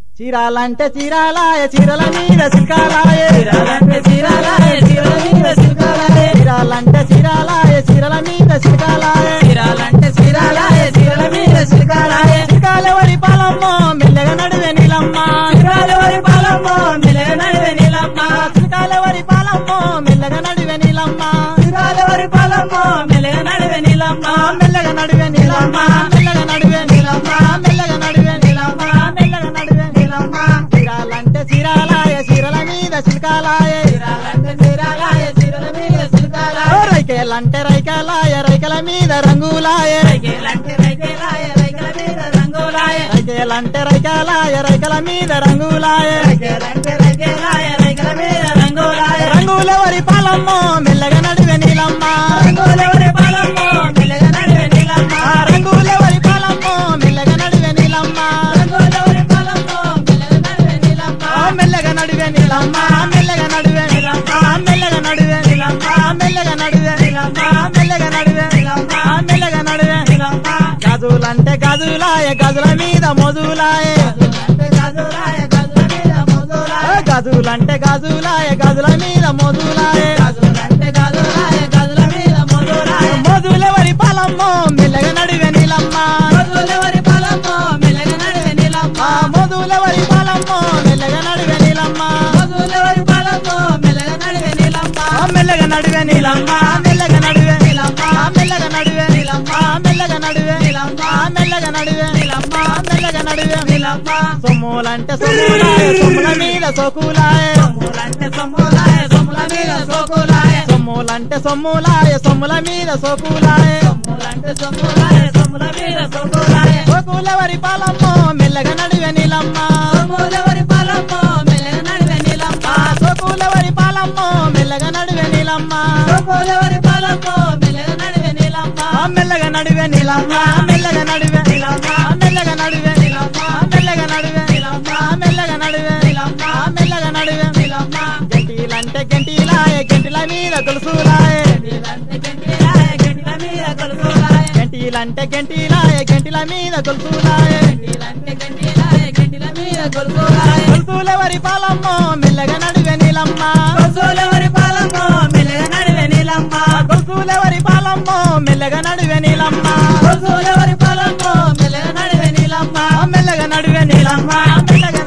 చీరాలంటే చీరాలాయ చీరల మీద సిల్కాలాయ చీరాలంటే చీరాలాయ చీరల మీద సిల్కాలాయ చీరాలంటే చీరాలాయ చీరల మీద సిల్కాలాయ చీరాలంటే చీరాలాయ చీరల మీద సిల్కాలాయ సిల్కాలెవరి పాలమ్మో మెల్లగా నడివే నీలమ్మ చీరాలవరి పాలమ్మో మెలగ నడివే నీలమ్మ సిల్కాలెవరి పాలమ్మో మెల్లగా నడివే నీలమ్మ చీరాలవరి పాలమ్మో మెలగ నడివే నీలమ్మ మెల్లగా నడివే నీలమ్మ మెల్లగా నడివే నీలమ్మ మెల్లగా నడివే నీలమ్మ మెల్లగా నడివే నీలమ్మ చీరాలంటే చీరాలాయ చీరల మీద సిల్కాలాయ చీరాలంటే చీరాలాయ చీరల మీద సిల్కాలాయ రైకేలంటే రైకాలాయ రైకల మీద రంగులాయ రైకేలంటే రైకేలాయ రైకల మీద రంగులాయ రైకేలంటే రైకాలాయ రైకల మీద రంగులాయ రైకేలంటే రైకేలాయ రైకల మీద రంగులాయ రంగులెవరి పాలమ్మో మెల్లగా నడివే నీలమ్మ రంగులెవరి పాలమ్మో మెలగ నడివే నీలమ్మ ఆ రంగులెవరి పాలమ్మో మెల్లగా నడివే నీలమ్మ రంగులెవరి పాలమ్మో మెలగ నడివే నీలమ్మ ఆ మెల్లగా నడివే నీలమ్మ మెల్లగా నడివే నీలమ్మ మెల్లగా నడివే నీలమ్మ మెల్లగా నడివే నీలమ్మ మెల్లగా నడివే నీలమ్మ మెల్లగా నడివే నీలమ్మ గజులంటే గజులాయ గజుల మీద మొజులాయ అంటే గజులాయ గజుల మీద మొదలాయ గజులంటే గజులాయ గజుల మీద మొజులాయ గజులంటే గజులాయ గజుల మీద మొదలాయ మొజులెవరి పాలమ్మో మెల్లగా నడివే నీలమ్మ గజులెవరి పాలమ్మో మెలగ నడివే నీలమ్మ ఆ మొదులెవరి పాలమ్మో మెల్లగా నడివే నీలమ్మ గజులెవరి పాలమ్మో మెలగ నడివే నీలమ్మ ఆ మెల్లగా నడివే నీలమ్మ మెల్లగా నడివే నీలమ్మ మెల్లగా నడివే నీలమ్మ మెల్లగా నడివే నీలమ్మ మెల్లగా నడివే నీలమ్మ మెల్లగా నడివే నీలమ్మ సొమ్ములంటే సొమ్ములాయ సొమ్ముల మీద సోకులాయ సొమ్ములంటే సొమ్ములాయ సొమ్ముల మీద సోకులాయ సొమ్ములంటే సొమ్ములాయ సొమ్ముల మీద సోకులాయ సొమ్ములంటే సొమ్ములాయ సొమ్ముల మీద సోకులాయ సోకులెవరి పాలమ్మో మెల్లగా నడివే నీలమ్మ సొమ్ములెవరి పాలమ్మో మెలగ నడివే నీలమ్మ ఆ సోకులెవరి పాలమ్మో మెల్లగా నడివే నీలమ్మ సొమ్ములెవరి పాలమ్మో మెలగ నడివే నీలమ్మ ఆ మెల్లగా నడివే నీలమ్మ మెల్లగా నడివే నీలమ్మ మెల్లగా నడివే నీలమ్మ మెల్లగా నడివే నీలమ్మ మెల్లగా నడివే నీలమ్మ మెల్లగా నడివే నీలమ్మ గంటీలంటే గంటీలాయ గంటిల మీద గొలుసులాయ గంటిలంటే గంటిలాయ గంటిల మీద కొలుకులాయ గంటీలంటే గంటీలాయ గంటిల మీద గొలుసులాయ గంటిలంటే గంటిలాయ గంటిల మీద కొలుకులాయ గొలుసులెవరి పాలమ్మో మెల్లగా నడివే నీలమ్మ సొమ్ములెవరి పాలమ్మో మెలగ నడివే నీలమ్మ గొలుసులెవరి పాలమ్మో మెల్లగా నడివే నీలమ్మ సొమ్ములెవరి పాలమ్మో మెలగ నడివే నీలమ్మ మెల్లగా నడివే నీలమ్మ మెల్లగా